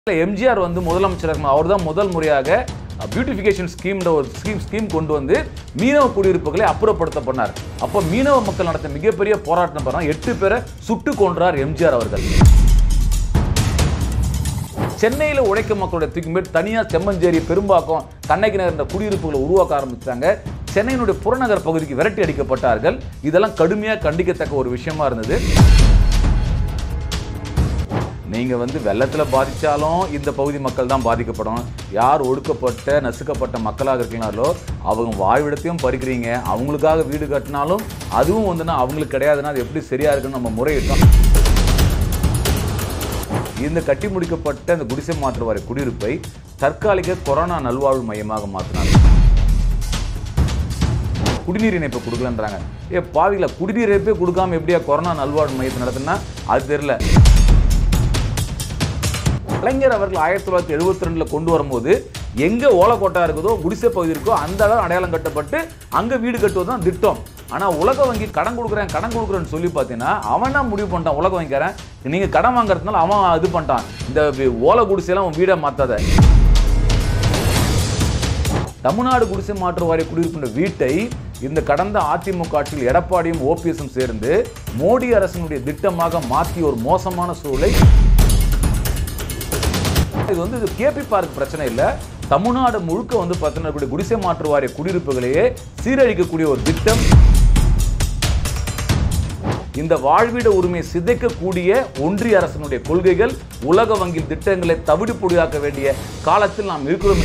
எம்ஜிஆர் வந்து முதலமைச்சர் அவர் தான் முதல் முறையாக பியூட்டிஃபிகேஷன் ஸ்கீம்ன்ற ஒரு ஸ்கீம் ஸ்கீம் கொண்டு வந்து மீனவ குடியிருப்புகளை அப்புறப்படுத்த பண்ணார் அப்போ மீனவ மக்கள் நடத்த மிகப்பெரிய போராட்டம் பண்ணார் எட்டு பேரை சுட்டு கொன்றார் எம்ஜிஆர் அவர்கள் சென்னையில் உழைக்கும் மக்களுடைய தூக்கி போய் தனியாக செம்மஞ்சேரி பெரும்பாக்கம் கண்ணகி நகர் என்ற குடியிருப்புகளை உருவாக்க ஆரம்பிச்சாங்க சென்னையினுடைய புறநகர் பகுதிக்கு விரட்டி அடிக்கப்பட்டார்கள் இதெல்லாம் கடுமையாக கண்டிக்கத்தக்க ஒரு விஷயமா இருந்தது நீங்க வந்து வெள்ளத்துல பாதிச்சாலும் இந்த பகுதி மக்கள் தான் பாதிக்கப்படும் யார் ஒடுக்கப்பட்ட நசுக்கப்பட்ட மக்களாக இருக்கிறாங்களோ அவங்க வாழ்விடத்தையும் பறிக்கிறீங்க அவங்களுக்காக வீடு கட்டினாலும் அதுவும் வந்துன்னா அவங்களுக்கு கிடையாதுன்னா அது எப்படி சரியா இருக்குன்னு நம்ம முறையிட்டோம் இந்த கட்டி முடிக்கப்பட்ட இந்த குடிசை மாற்று வாரிய குடியிருப்பை தற்காலிக கொரோனா நல்வாழ்வு மையமாக மாற்றினார் குடிநீர் இணைப்பை கொடுக்கலன்றாங்க ஏ பாவிகள குடிநீர் இணைப்பே கொடுக்காம எப்படியா கொரோனா நல்வாழ்வு மையத்தை நடத்துனா அது தெரியல கலைஞர் அவர்கள் ஆயிரத்தி தொள்ளாயிரத்தி எழுபத்தி ரெண்டுல கொண்டு வரும்போது எங்க ஓலக்கோட்டா இருக்குதோ குடிசை பகுதி இருக்கோ அந்த இடம் அடையாளம் கட்டப்பட்டு அங்க வீடு கட்டுவது தான் திட்டம் ஆனா உலக வங்கி கடன் கொடுக்குறேன் கடன் கொடுக்குறேன்னு சொல்லி பார்த்தீங்கன்னா அவன் தான் முடிவு பண்ணிட்டான் உலக வங்கிக்காரன் நீங்க கடன் வாங்குறதுனால அவன் இது பண்ணிட்டான் இந்த வி- ஓலை குடிசையெல்லாம் அவன் வீடை மாத்தாத தமிழ்நாடு குடிசை மாற்று வாரிய குடியிருக்கின்ற வீட்டை இந்த கடந்த அதிமுக ஆட்சியில் எடப்பாடியும் ஓபிஎஸும் சேர்ந்து மோடி அரசினுடைய திட்டமாக மாற்றி ஒரு மோசமான சூழலை இது வந்து இது கேபி பார்க் பிரச்சனை இல்ல தமிழ்நாடு முழுக்க வந்து பார்த்தீங்கன்னா குடிசை மாற்று வாரிய குடியிருப்புகளையே சீரழிக்கக்கூடிய ஒரு திட்டம் இந்த வாழ்விட உரிமையை சிதைக்கக்கூடிய ஒன்றிய அரசினுடைய கொள்கைகள் உலக வங்கி திட்டங்களை தவிடு பொடியாக்க வேண்டிய காலத்தில் நாம் இருக்கிறோம்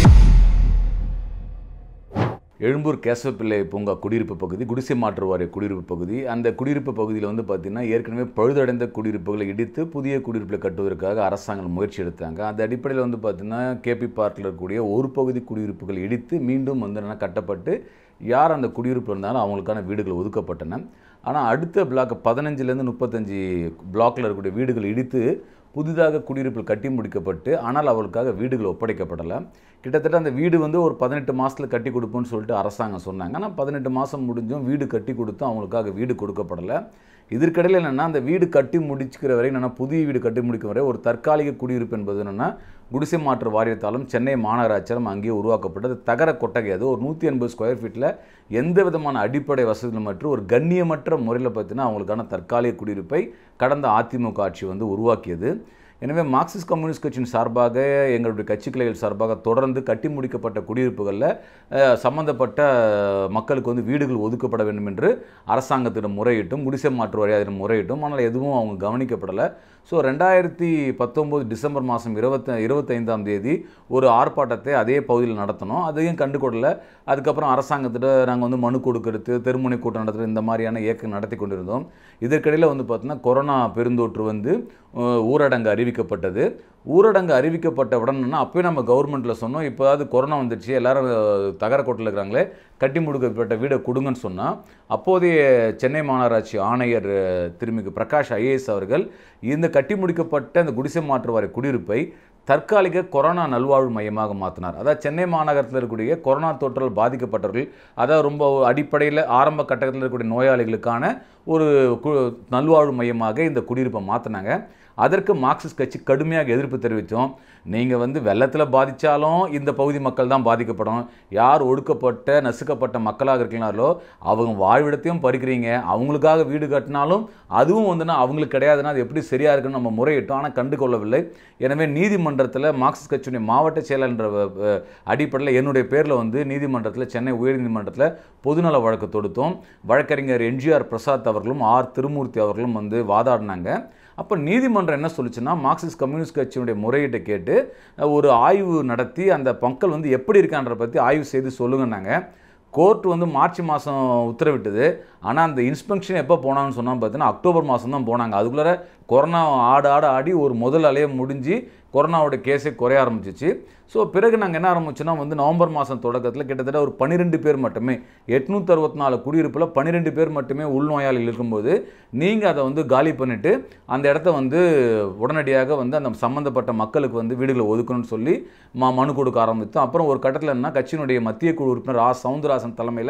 எழும்பூர் கேசவப்பிள்ளை பூங்கா குடியிருப்பு பகுதி குடிசை மாற்று வாரிய குடியிருப்பு பகுதி அந்த குடியிருப்பு பகுதியில் வந்து பார்த்திங்கன்னா ஏற்கனவே பழுதடைந்த குடியிருப்புகளை இடித்து புதிய குடியிருப்புகளை கட்டுவதற்காக அரசாங்கம் முயற்சி எடுத்தாங்க அந்த அடிப்படையில் வந்து பார்த்திங்கன்னா கேபி பார்க்கில் இருக்கக்கூடிய ஒரு பகுதி குடியிருப்புகள் இடித்து மீண்டும் வந்து என்னன்னா கட்டப்பட்டு யார் அந்த குடியிருப்பு இருந்தாலும் அவங்களுக்கான வீடுகள் ஒதுக்கப்பட்டன ஆனால் அடுத்த பிளாக் பதினஞ்சுலேருந்து முப்பத்தஞ்சு பிளாக்ல இருக்கக்கூடிய வீடுகள் இடித்து புதிதாக குடியிருப்பில் கட்டி முடிக்கப்பட்டு ஆனால் அவளுக்காக வீடுகள் ஒப்படைக்கப்படலை கிட்டத்தட்ட அந்த வீடு வந்து ஒரு பதினெட்டு மாதத்தில் கட்டி கொடுப்போம்னு சொல்லிட்டு அரசாங்கம் சொன்னாங்க ஆனால் பதினெட்டு மாதம் முடிஞ்சும் வீடு கட்டி கொடுத்தும் அவங்களுக்காக வீடு கொடுக்கப்படலை இதற்கிடையில் என்னென்னா அந்த வீடு கட்டி முடிச்சுக்கிற வரை என்னென்னா புதிய வீடு கட்டி முடிக்கும் வரை ஒரு தற்காலிக குடியிருப்பு என்பது என்னென்னா குடிசை மாற்று வாரியத்தாலும் சென்னை மாநகராட்சியாலும் அங்கேயே உருவாக்கப்பட்டது தகர கொட்டகை அது ஒரு நூற்றி எண்பது ஸ்கொயர் ஃபீட்டில் எந்த விதமான அடிப்படை வசதிகள் மற்றும் ஒரு கண்ணியமற்ற முறையில் பார்த்தீங்கன்னா அவங்களுக்கான தற்காலிக குடியிருப்பை கடந்த அதிமுக ஆட்சி வந்து உருவாக்கியது எனவே மார்க்சிஸ்ட் கம்யூனிஸ்ட் கட்சியின் சார்பாக எங்களுடைய கட்சி கிளைகள் சார்பாக தொடர்ந்து கட்டி முடிக்கப்பட்ட குடியிருப்புகளில் அஹ், சம்பந்தப்பட்ட மக்களுக்கு வந்து வீடுகள் ஒதுக்கப்பட வேண்டும் என்று அரசாங்கத்திடம் முறையிட்டும் குடிசை மாற்று வாரியத்திடம் முறையிட்டும் ஆனால் எதுவும் அவங்க கவனிக்கப்படலை ஸோ ரெண்டாயிரத்தி பத்தொம்போது டிசம்பர் மாதம் இருபத்த இருபத்தைந்தாம் தேதி ஒரு ஆர்ப்பாட்டத்தை அதே பகுதியில் நடத்தினோம் அதையும் கண்டுகொள்ளல அதுக்கப்புறம் அரசாங்கத்திட்ட நாங்கள் வந்து மனு கொடுக்கறது தெருமுனை கூட்டம் நடத்துறது இந்த மாதிரியான இயக்கம் நடத்தி கொண்டிருந்தோம் இதற்கிடையில் வந்து பார்த்தீங்கன்னா கொரோனா பெருந்தொற்று வந்து அஹ், ஊரடங்கு அறிவிக்கப்பட்டது ஊரடங்கு அறிவிக்கப்பட்ட உடனே அப்போயே நம்ம கவர்மெண்ட்டில் சொன்னோம் இப்போதாவது கொரோனா வந்துடுச்சு எல்லாரும் அஹ், தகரக்கோட்டில் இருக்கிறாங்களே கட்டி முடிக்கப்பட்ட வீடை கொடுங்கன்னு சொன்னால் அப்போதைய சென்னை மாநகராட்சி ஆணையர் அஹ், திருமிகு பிரகாஷ் ஐஏஎஸ் அவர்கள் இந்த கட்டி முடிக்கப்பட்ட இந்த குடிசை மாற்று வாரிய குடியிருப்பை தற்காலிக கொரோனா நல்வாழ்வு மையமாக மாற்றினார் அதாவது சென்னை மாநகரத்தில் இருக்கக்கூடிய கொரோனா தொற்றால் பாதிக்கப்பட்டவர்கள் அதாவது ரொம்ப அடிப்படையில் ஆரம்ப கட்டத்தில் இருக்கக்கூடிய நோயாளிகளுக்கான ஒரு கு- நல்வாழ்வு மையமாக இந்த குடியிருப்பை மாற்றினாங்க அதற்கு மார்க்சிஸ்ட் கட்சி கடுமையாக எதிர்ப்பு தெரிவித்தோம் நீங்கள் வந்து வெள்ளத்தில் பாதித்தாலும் இந்த பகுதி மக்கள் தான் பாதிக்கப்படும் யார் ஒடுக்கப்பட்ட நசுக்கப்பட்ட மக்களாக இருக்கிறார்களோ அவங்க வாழ்விடத்தையும் பறிக்கிறீங்க அவங்களுக்காக வீடு கட்டினாலும் அதுவும் வந்துன்னா அவங்களுக்கு கிடையாதுன்னா அது எப்படி சரியாக இருக்குன்னு நம்ம முறையிட்டோம் ஆனால் கண்டு கொள்ளவில்லை எனவே நீதிமன்றத்தில் மார்க்சிஸ்ட் கட்சியுடைய மாவட்ட செயலர் என்ற அஹ், அடிப்படையில் என்னுடைய பேரில் வந்து நீதிமன்றத்தில் சென்னை உயர்நீதிமன்றத்தில் பொதுநல வழக்கு தொடுத்தோம் வழக்கறிஞர் எம்ஜிஆர் பிரசாத் அவர்களும் ஆர் திருமூர்த்தி அவர்களும் வந்து வாதாடினாங்க அப்போ நீதிமன்றம் என்ன சொல்லுச்சுன்னா மார்க்சிஸ்ட் கம்யூனிஸ்ட் கட்சியினுடைய முறையீட்டை கேட்டு அஹ், ஒரு ஆய்வு நடத்தி அந்த மக்கள் வந்து எப்படி இருக்கான்றத பற்றி ஆய்வு செய்து சொல்லுங்கன்னாங்க கோர்ட் வந்து மார்ச் மாதம் உத்தரவிட்டது ஆனால் அந்த இன்ஸ்பெக்ஷன் எப்போ போனாங்கன்னு சொன்னால் பார்த்தீங்கன்னா அக்டோபர் மாதம் தான் போனாங்க அதுக்குள்ளே கொரோனா ஆட ஆட ஆடி ஒரு முதல் அலையை முடிஞ்சு கொரோனாவோட கேஸே குறைய ஆரம்பிச்சிச்சு ஸோ பிறகு நாங்கள் என்ன ஆரம்பிச்சோன்னா வந்து நவம்பர் மாதம் தொடக்கத்தில் கிட்டத்தட்ட ஒரு பன்னிரெண்டு பேர் மட்டுமே எட்நூற்றி அறுபத்தி நாலு குடியிருப்பில் பன்னிரெண்டு பேர் மட்டுமே உள்நோயாளிகள் இருக்கும்போது நீங்கள் அதை வந்து காலி பண்ணிவிட்டு அந்த இடத்த வந்து உடனடியாக வந்து அந்த சம்மந்தப்பட்ட மக்களுக்கு வந்து வீடுகளை ஒதுக்கணும்னு சொல்லி ம மனு கொடுக்க ஆரம்பித்தோம் அப்புறம் ஒரு கட்டத்தில் என்ன கட்சியினுடைய மத்திய குழு உறுப்பினர் ஆ சவுந்தரராசன் தலைமையில்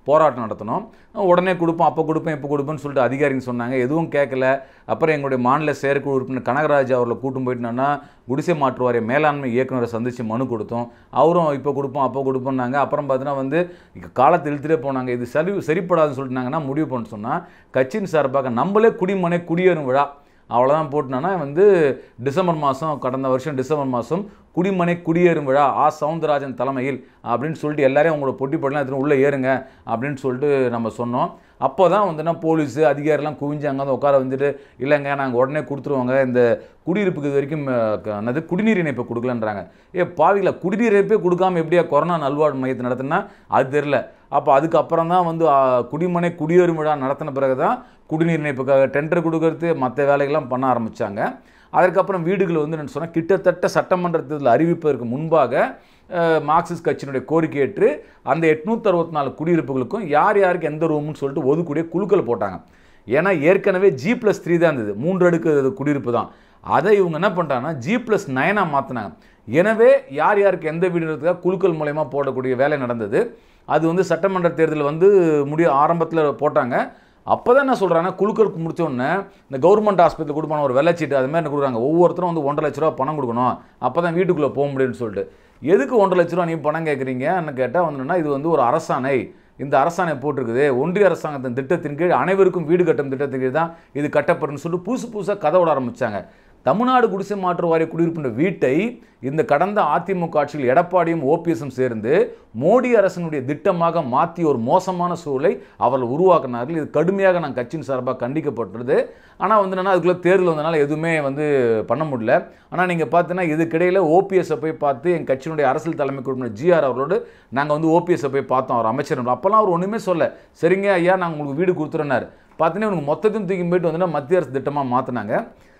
போராட்டம் நடத்தினோம் உடனே கொடுப்போம் அப்போ கொடுப்பேன் இப்போ கொடுப்பேன்னு சொல்லிட்டு அதிகாரிங்க சொன்னாங்க எதுவும் கேட்கல அப்புறம் எங்களுடைய மாநில செயற்குழு உறுப்பினர் கனகராஜ் அவர்களை கூட்டும் போயிட்டுனா குடிசை மாற்று வாரிய மேலாண்மை இயக்குனரை சந்தித்து மனு கொடுத்தோம் அவரும் இப்போ கொடுப்போம் அப்போ கொடுப்போம்னாங்க அப்புறம் பார்த்தீங்கன்னா வந்து இங்க காலத்தை இழுத்துட்டே போனாங்க இது சரி சரிப்படாதுன்னு சொல்லிட்டாங்கன்னா முடிவு பண்ண சொன்னால் கட்சியின் சார்பாக நம்மளே குடிமனை குடியேறும் விழா அவ்வளோதான் போட்டுனா வந்து டிசம்பர் மாதம் கடந்த வருஷம் டிசம்பர் மாதம் குடிமனை குடியேறும் விழா ஆ சவுந்தரராஜன் தலைமையில் அப்படின்னு சொல்லிட்டு எல்லாரையும் அவங்களோட பொட்டி போடலாம் எடுத்துன்னு உள்ளே ஏறுங்க அப்படின்னு சொல்லிட்டு நம்ம சொன்னோம் அப்போ தான் வந்துன்னா போலீஸு அதிகாரிலாம் குவிஞ்சு அங்கே வந்து உட்கார வந்துட்டு இல்லைங்க நாங்கள் உடனே கொடுத்துருவோங்க இந்த குடியிருப்புக்கு இது வரைக்கும் அஹ், க- என்னது குடிநீர் இணைப்பு கொடுக்கலன்றாங்க ஏ பாவிகளா குடிநீர் இணைப்பே கொடுக்காம எப்படியா கொரோனா நல்வாழ்வு மையத்தை நடத்துனா அது தெரில அப்போ அதுக்கப்புறம் தான் வந்து ஆ, குடிமனை குடியேறும் விழா நடத்தின பிறகு தான் குடிநீர் இணைப்புக்காக டெண்டர் கொடுக்கறது மற்ற வேலைகள்லாம் பண்ண ஆரம்பித்தாங்க அதற்கப்புறம் வீடுகள் வந்து என்ன சொன்னால் கிட்டத்தட்ட சட்டமன்ற தேர்தல் அறிவிப்பதற்கு முன்பாக அஹ், மார்க்சிஸ்ட் கட்சியினுடைய கோரிக்கை ஏற்று அந்த எட்நூற்றி அறுபத்தி நாலு குடியிருப்புகளுக்கும் யார் யாருக்கு எந்த ரூம்னு சொல்லிட்டு ஒதுக்கூடிய குழுக்கள் போட்டாங்க ஏன்னா ஏற்கனவே ஜி ப்ளஸ் த்ரீ தான் இருந்தது மூன்று அடுக்கு குடியிருப்பு தான் அதை இவங்க என்ன பண்ணிட்டாங்கன்னா ஜி ப்ளஸ் நைனாக மாற்றினாங்க எனவே யார் யாருக்கு எந்த வீடுன்றதுக்காக குழுக்கள் மூலயமா போடக்கூடிய வேலை நடந்தது அது வந்து சட்டமன்ற தேர்தல் வந்து முடிய ஆரம்பத்தில் போட்டாங்க அப்போ தான் என்ன சொல்கிறாங்க குழுக்களுக்கு முடிச்ச உடனே இந்த கவர்மெண்ட் ஹாஸ்பிட்டல் கொடுப்பான ஒரு வெள்ளச்சீட்டு அது மாதிரி என்ன கொடுக்குறாங்க ஒவ்வொருத்தரும் வந்து ஒன்றரை லட்ச ரூபா பணம் கொடுக்கணும் அப்போ தான் வீட்டுக்குள்ளே போக முடியும்னு சொல்லிட்டு எதுக்கு ஒன்றரை லட்ச ரூபா நீ பணம் கேட்குறீங்கன்னு கேட்டால் வந்துன்னா இது வந்து ஒரு அரசாணை இந்த அரசாணை போட்டிருக்குது ஒன்றிய அரசாங்கத்தின் திட்டத்தின் கீழ் அனைவருக்கும் வீடு கட்டும் திட்டத்தின் கீழ் தான் இது கட்டப்படுன்னு சொல்லிட்டு புதுசு புதுசாக கதை விட ஆரம்பிச்சாங்க தமிழ்நாடு குடிசை மாற்று வாரிய குடியிருப்பின்ற வீட்டை இந்த கடந்த அதிமுக ஆட்சியில் எடப்பாடியும் ஓபிஎஸும் சேர்ந்து மோடி அரசினுடைய திட்டமாக மாற்றி ஒரு மோசமான சூழலை அவர்கள் உருவாக்கினார்கள் இது கடுமையாக நான் கட்சியின் சார்பாக கண்டிக்கப்பட்டது ஆனால் வந்து என்னன்னா அதுக்குள்ளே தேர்தல் வந்தனால எதுவுமே வந்து பண்ண முடியல ஆனால் நீங்கள் பார்த்தீங்கன்னா இதுக்கிடையில் ஓபிஎஸ்ஸை போய் பார்த்து என் கட்சியினுடைய அரசியல் தலைமை குழுப்பினர் ஜிஆர் அவர்களோடு நாங்கள் வந்து ஓபிஎஸ்ஸை போய் பார்த்தோம் அவர் அமைச்சர் அப்போல்லாம் அவர் ஒன்றுமே சொல்ல சரிங்க ஐயா நாங்கள் உங்களுக்கு வீடு கொடுத்துறேன்னாரு பார்த்தீங்கன்னா உனக்கு மொத்தத்தையும் தூக்கி போயிட்டு வந்துன்னா மத்திய அரசு திட்டமாக மாற்றினாங்க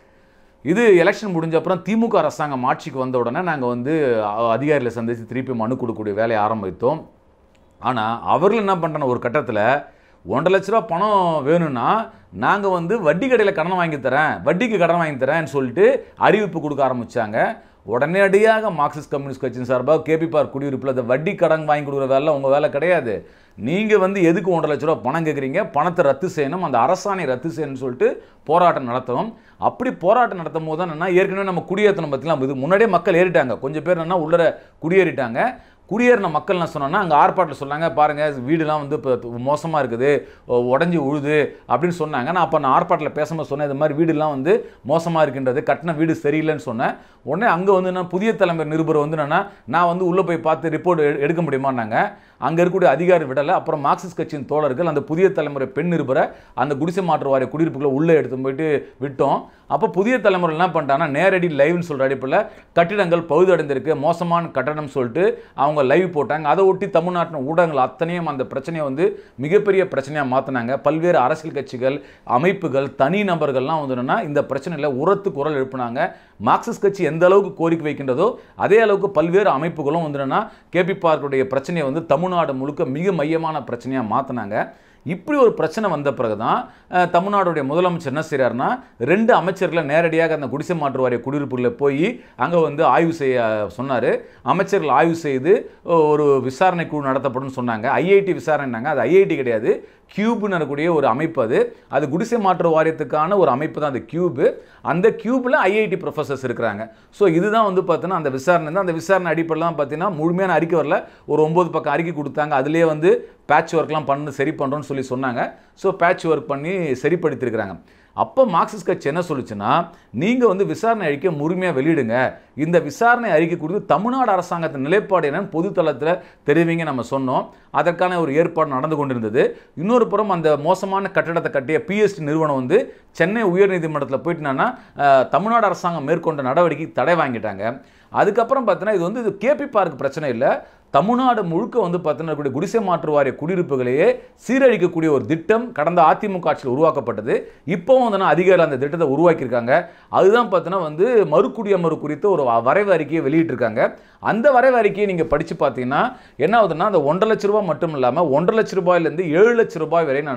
இது எலெக்ஷன் முடிஞ்ச அப்புறம் திமுக அரசாங்கம் ஆட்சிக்கு வந்த உடனே நாங்கள் வந்து அ- அதிகாரிகளை சந்தித்து திருப்பி மனு கொடுக்கக்கூடிய வேலையை ஆரம்பித்தோம் ஆனால் அவர்கள் என்ன பண்ணுறாங்க ஒரு கட்டத்தில் ஒன்றரை லட்ச ரூபா பணம் வேணும்னா நாங்கள் வந்து வட்டி கடையில் கடன் வாங்கி தரேன் வட்டிக்கு கடன் வாங்கி தரேன்னு சொல்லிட்டு அறிவிப்பு கொடுக்க ஆரம்பித்தாங்க உடனடியாக மார்க்சிஸ்ட் கம்யூனிஸ்ட் கட்சியின் சார்பாக கேபி பார்க் குடியிருப்பில் அந்த வட்டி கடன் வாங்கி கொடுக்குற வேலை உங்கள் வேலை கிடையாது நீங்கள் வந்து எதுக்கு ஒன்றரை லட்ச ரூபா பணம் கேட்குறீங்க பணத்தை ரத்து செய்யணும் அந்த அரசாணை ரத்து செய்யணும்னு சொல்லிட்டு போராட்டம் நடத்தவும் அப்படி போராட்டம் நடத்தும் போது தான் என்னன்னா ஏற்கனவே நம்ம குடியேற்றணும் பற்றிலாம் இது முன்னாடியே மக்கள் ஏறிட்டாங்க கொஞ்சம் பேர் என்னன்னா உள்ளர குடியேறிட்டாங்க குடியேறின மக்கள் என்ன சொன்னாங்கன்னா அங்கே ஆர்ப்பாட்டில் சொன்னாங்க பாருங்கள் வீடுலாம் வந்து இப்போ மோசமாக இருக்குது உடஞ்சி உழுது அப்படின்னு சொன்னாங்க நான் அப்போ நான் ஆர்ப்பாட்டில் பேசும்போது சொன்னேன் இது மாதிரி வீடுலாம் வந்து மோசமாக இருக்கின்றது கட்டின வீடு சரியில்லைன்னு சொன்னேன் உடனே அங்கே வந்து நான் புதிய தலைமை நிருபர் வந்து என்னன்னா நான் வந்து உள்ளே போய் பார்த்து ரிப்போர்ட் எடுக்க முடியுமான்னாங்க அங்கே இருக்கக்கூடிய அதிகாரி விடலை அப்புறம் மார்க்சிஸ்ட் கட்சியின் தோழர்கள் அந்த புதிய தலைமுறை பெண் நிருபரை அந்த குடிசை மாற்று வாரிய குடியிருப்புகளை உள்ளே எடுத்து போயிட்டு விட்டோம் அப்போ புதிய தலைமுறை என்ன பண்ணிட்டாங்கன்னா நேரடி லைவ்னு சொல்கிற அடிப்பில் கட்டிடங்கள் பழுதடைந்திருக்கு மோசமான கட்டணம் சொல்லிட்டு அவங்க லைவ் போட்டாங்க அதை ஒட்டி தமிழ்நாட்டின் ஊடகங்கள் அத்தனையும் அந்த பிரச்சனையை வந்து மிகப்பெரிய பிரச்சனையாக மாற்றினாங்க பல்வேறு அரசியல் கட்சிகள் அமைப்புகள் தனி நபர்கள்லாம் வந்து என்னன்னா இந்த பிரச்சனையில் உரத்து குரல் எழுப்புனாங்க மார்க்சிஸ்ட் கட்சி எந்த அளவுக்கு கோரிக்கை வைக்கின்றதோ அதே அளவுக்கு பல்வேறு அமைப்புகளும் வந்து என்னன்னா கேபி பார்க்குடைய பிரச்சனையை வந்து தமிழ்நாடு முழுக்க மிக மையமான பிரச்சனையாக மாற்றினாங்க இப்படி ஒரு பிரச்சனை வந்த பிறகு தான் அஹ், தமிழ்நாடுடைய முதலமைச்சர் என்ன செய்கிறாருன்னா ரெண்டு அமைச்சர்களை நேரடியாக அந்த குடிசை மாற்று வாரிய குடியிருப்புகளில் போய் அங்கே வந்து ஆய்வு செய்ய சொன்னார் அமைச்சர்கள் ஆய்வு செய்து ஒரு விசாரணை குழு நடத்தப்படும் சொன்னாங்க ஐஐடி விசாரணைனாங்க அது ஐஐடி கிடையாது கியூப்னு இருக்கக்கூடிய ஒரு அமைப்பு அது அது குடிசை மாற்று வாரியத்துக்கான ஒரு அமைப்பு தான் அந்த கியூபு அந்த கியூபில் ஐஐடி ப்ரொஃபஸர்ஸ் இருக்கிறாங்க ஸோ இதுதான் வந்து பார்த்தீங்கன்னா அந்த விசாரணை தான் அந்த விசாரணை அடிப்படையில் தான் பார்த்தீங்கன்னா முழுமையான அறிக்கை வரல ஒரு ஒம்பது பக்கம் அறிக்கை கொடுத்தாங்க அதுலேயே வந்து பேட்ச் ஒர்க்லாம் பண்ணு சரி பண்ணுறோன்னு சொல்லி சொன்னாங்க ஸோ பேட்ச் ஒர்க் பண்ணி சரிப்படுத்தியிருக்கிறாங்க அப்போ மார்க்சிஸ்ட் கட்சி என்ன சொல்லுச்சுன்னா நீங்கள் வந்து விசாரணை அறிக்கை முழுமையாக வெளியிடுங்க இந்த விசாரணை அறிக்கை குறித்து தமிழ்நாடு அரசாங்கத்தின் நிலைப்பாடு என்னன்னு பொதுத்தளத்தில் தெரிவிங்க நம்ம சொன்னோம் அதற்கான ஒரு ஏற்பாடு நடந்து கொண்டிருந்தது இன்னொரு புறம் அந்த மோசமான கட்டடத்தை கட்டிய பிஎஸ்டி நிறுவனம் வந்து சென்னை உயர்நீதிமன்றத்தில் போயிட்டு என்னன்னா அஹ், தமிழ்நாடு அரசாங்கம் மேற்கொண்ட நடவடிக்கை தடை வாங்கிட்டாங்க அதுக்கப்புறம் பார்த்தீங்கன்னா இது வந்து இது கேபி பார்க் பிரச்சனை இல்லை தமிழ்நாடு முழுக்க வந்து பார்த்தீங்கன்னா இருக்கக்கூடிய குடிசை மாற்று வாரிய குடியிருப்புகளையே சீரழிக்கக்கூடிய ஒரு திட்டம் கடந்த அதிமுக ஆட்சியில் உருவாக்கப்பட்டது இப்போவும் வந்து அதிகாரிகள் அந்த திட்டத்தை உருவாக்கியிருக்காங்க அதுதான் பார்த்தீங்கன்னா வந்து மறுகுடியமறு குறித்த ஒரு வரைவு அறிக்கையை வெளியிட்டிருக்காங்க அந்த வரைவு அறிக்கையை நீங்கள் படித்து பார்த்தீங்கன்னா என்ன ஆகுதுன்னா அந்த ஒன்றரை லட்ச ரூபாய் மட்டும் இல்லாமல் ஒன்றரை லட்ச ரூபாயிலேருந்து ஏழு லட்ச ரூபாய் வரை என்னன்னா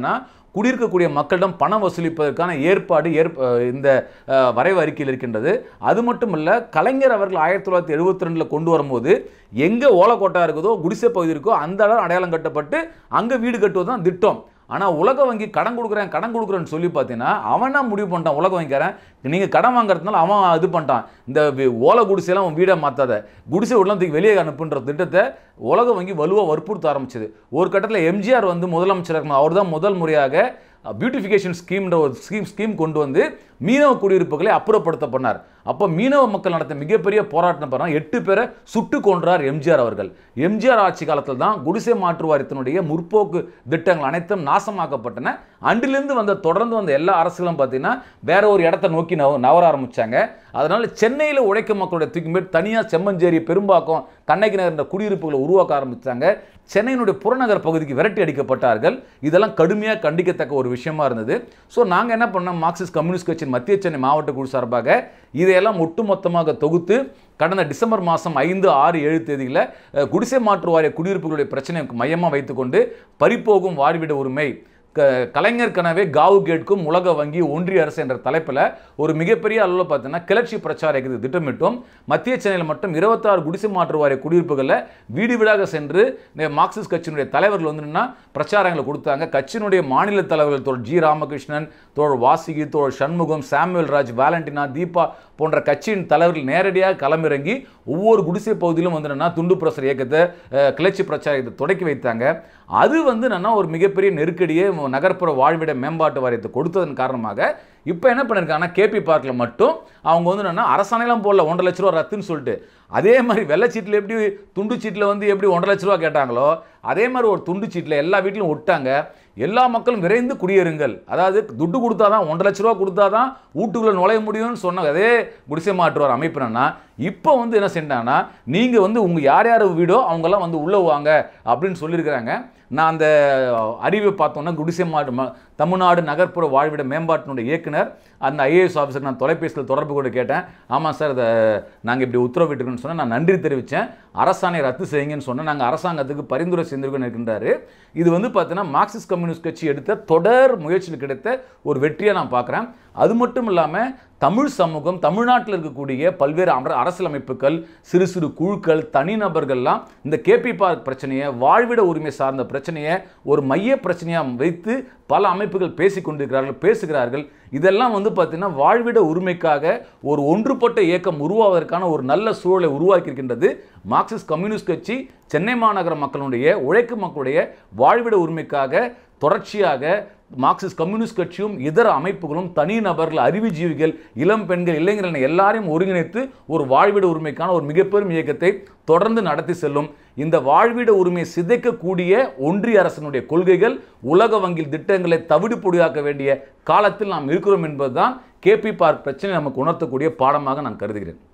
குடியிருக்கக்கூடிய மக்களிடம் பணம் வசூலிப்பதற்கான ஏற்பாடு ஏற்ப இந்த அஹ், வரைவு அறிக்கையில் இருக்கின்றது அது மட்டும் இல்ல கலைஞர் அவர்கள் ஆயிரத்தி தொள்ளாயிரத்தி எழுபத்தி ரெண்டில் கொண்டு வரும்போது எங்கே ஓலக்கோட்டா இருக்குதோ குடிசை பகுதி இருக்கோ அந்த இடம் அடையாளம் கட்டப்பட்டு அங்கே வீடு கட்டுவது தான் திட்டம் ஆனால் உலக வங்கி கடன் கொடுக்குறேன் கடன் கொடுக்குறேன்னு சொல்லி பார்த்தீங்கன்னா அவன் தான் முடிவு பண்ணிட்டான் உலக வங்கிக்காரன் நீங்கள் கடன் வாங்குறதுனால அவன் இது பண்ணிட்டான் இந்த வி- ஓலை குடிசையெல்லாம் அவன் வீடை மாற்றாத குடிசை உள்ளத்துக்கு வெளியே அனுப்புன்ற திட்டத்தை உலக வங்கி வலுவாக வற்புறுத்த ஆரம்பிச்சது ஒரு கட்டத்தில் எம்ஜிஆர் வந்து முதலமைச்சர் அவர் தான் முதல் முறையாக பியூட்டிஃபிகேஷன் ஸ்கீம்ன்ற ஒரு ஸ்கீம் ஸ்கீம் கொண்டு வந்து மீனவ குடியிருப்புகளை அப்புறப்படுத்த பண்ணார் அப்போ மீனவ மக்கள் நடத்த மிகப்பெரிய போராட்டம் பண்ணால் எட்டு பேரை சுட்டு கொன்றார் எம்ஜிஆர் அவர்கள் எம்ஜிஆர் ஆட்சி காலத்தில் தான் குடிசை மாற்று வாரியத்தினுடைய முற்போக்கு திட்டங்கள் அனைத்தும் நாசமாக்கப்பட்டன அன்றிலிருந்து வந்த தொடர்ந்து வந்த எல்லா அரசுகளும் பார்த்தீங்கன்னா வேற ஒரு இடத்த நோக்கி நவ நவர ஆரம்பிச்சாங்க அதனால சென்னையில் உழைக்கும் மக்களுடைய தூக்கி போய் தனியாக செம்மஞ்சேரி பெரும்பாக்கம் கண்ணகி நகர் என்ற குடியிருப்புகளை உருவாக்க ஆரம்பிச்சாங்க சென்னையினுடைய புறநகர் பகுதிக்கு விரட்டி அடிக்கப்பட்டார்கள் இதெல்லாம் கடுமையாக கண்டிக்கத்தக்க ஒரு விஷயமா இருந்தது ஸோ நாங்கள் என்ன பண்ணோம் மார்க்சிஸ்ட் கம்யூனிஸ்ட் கட்சியின் மத்திய சென்னை மாவட்ட குழு சார்பாக இதையெல்லாம் ஒட்டுமொத்தமாக தொகுத்து கடந்த டிசம்பர் மாதம் ஐந்து ஆறு ஏழு தேதியில் அஹ், குடிசை மாற்று வாரிய குடியிருப்புகளுடைய பிரச்சனை மையமாக வைத்துக்கொண்டு பறிப்போகும் வாழ்விட உரிமை க கலைஞர் கனவே காவு கேட்கும் உலக வங்கி ஒன்றிய அரசு என்ற தலைப்பில் ஒரு மிகப்பெரிய அளவில் பார்த்தீங்கன்னா கிளர்ச்சி பிரச்சார இயக்கத்துக்கு திட்டமிட்டோம் மத்திய சென்னையில் மட்டும் இருபத்தாறு குடிசை மாற்று வாரிய குடியிருப்புகளில் வீடு வீடாக சென்று இந்த மார்க்சிஸ்ட் கட்சியினுடைய தலைவர்கள் வந்து நின்னா பிரச்சாரங்களை கொடுத்தாங்க கட்சியினுடைய மாநில தலைவர்கள் தோழர் ஜி ராமகிருஷ்ணன் தோழர் வாசிகி தோழர் சண்முகம் சாமுவேல் ராஜ் வேலண்டினா தீபா போன்ற கட்சியின் தலைவர்கள் நேரடியாக களமிறங்கி ஒவ்வொரு குடிசை பகுதியிலும் வந்து என்னன்னா துண்டு பிரசுர இயக்கத்தை அஹ், கிளர்ச்சி பிரச்சார இயக்கத்தை தொடக்கி வைத்தாங்க அது வந்து என்னன்னா ஒரு மிகப்பெரிய நெருக்கடியை நகர்ப்புற வாழ்விட மேம்பாட்டு வாரியத்தை கொடுத்ததன் காரணமாக இப்போ என்ன பண்ணியிருக்காங்கன்னா கேபி பார்க்கில் மட்டும் அவங்க வந்து என்னன்னா அரசாணைலாம் போடல ஒன்றரை லட்ச ரூபா ரத்துன்னு சொல்லிட்டு அதே மாதிரி வெள்ளைச்சீட்டில் எப்படி துண்டு சீட்டில் வந்து எப்படி ஒன்றரை லட்ச ரூபா கேட்டாங்களோ அதே மாதிரி ஒரு துண்டு சீட்டில் எல்லா வீட்டிலும் விட்டாங்க எல்லா மக்களும் விரைந்து குடியேறுங்கள் அதாவது துட்டு கொடுத்தா தான் ஒன்றரை லட்ச ரூபா கொடுத்தா தான் வீட்டுக்குள்ளே நுழைய முடியும்னு சொன்ன அதே குடிசை மாற்றுவார் அமைப்பு என்னன்னா இப்போ வந்து என்ன செஞ்சாங்கன்னா நீங்கள் வந்து உங்கள் யார் யார் வீடோ அவங்கெல்லாம் வந்து உள்ளே வாங்க அப்படின்னு சொல்லியிருக்கிறாங்க நான் அந்த அறிவை பார்த்தோன்னா குடிசை மாட்டு ம- தமிழ்நாடு நகர்ப்புற வாழ்விட மேம்பாட்டினுடைய இயக்குனர் அந்த ஐஏஎஸ் ஆஃபீஸருக்கு நான் தொலைபேசியில் தொடர்பு கொண்டு கேட்டேன் ஆமாம் சார் இதை நாங்கள் இப்படி உத்தரவிட்டிருக்கோன்னு சொன்னால் நான் நன்றி தெரிவித்தேன் அரசாணை ரத்து செய்யுங்கன்னு சொன்னேன் நாங்கள் அரசாங்கத்துக்கு பரிந்துரை செய்திருக்கோம் இருக்கின்றாரு இது வந்து பார்த்தீங்கன்னா மார்க்சிஸ்ட் கம்யூனிஸ்ட் கட்சி எடுத்த தொடர் முயற்சியில் கிடைத்த ஒரு வெற்றியை நான் பார்க்குறேன் அது மட்டும் இல்லாமல் தமிழ் சமூகம் தமிழ்நாட்டில் இருக்கக்கூடிய பல்வேறு அமர அரசியலமைப்புகள் சிறு சிறு குழுக்கள் தனிநபர்கள்லாம் இந்த கேபி பார்க் பிரச்சனையை வாழ்விட உரிமை சார்ந்த பிரச்சனையை ஒரு மைய பிரச்சனையாக வைத்து பல அமைப்புகள் பேசிக் கொண்டிருக்கிறார்கள் பேசுகிறார்கள் இதெல்லாம் வந்து பார்த்தீங்கன்னா வாழ்விட உரிமைக்காக ஒரு ஒன்றுபட்ட இயக்கம் உருவாவதற்கான ஒரு நல்ல சூழலை உருவாக்கியிருக்கின்றது மார்க்சிஸ்ட் கம்யூனிஸ்ட் கட்சி சென்னை மாநகர மக்களுடைய உழைக்கும் மக்களுடைய வாழ்விட உரிமைக்காக தொடர்ச்சியாக மார்க்சிஸ்ட் கம்யூனிஸ்ட் கட்சியும் இதர அமைப்புகளும் தனிநபர்கள் அறிவுஜீவிகள் இளம் பெண்கள் இளைஞர்கள் என எல்லாரையும் ஒருங்கிணைத்து ஒரு வாழ்விட உரிமைக்கான ஒரு மிகப்பெரும் இயக்கத்தை தொடர்ந்து நடத்தி செல்லும் இந்த வாழ்விட உரிமையை சிதைக்கக்கூடிய ஒன்றிய அரசினுடைய கொள்கைகள் உலக வங்கியில் திட்டங்களை தவிடு பொடியாக்க வேண்டிய காலத்தில் நாம் இருக்கிறோம் என்பதுதான் கேபி பார்க் பிரச்சனை நமக்கு உணர்த்தக்கூடிய பாடமாக நான் கருதுகிறேன்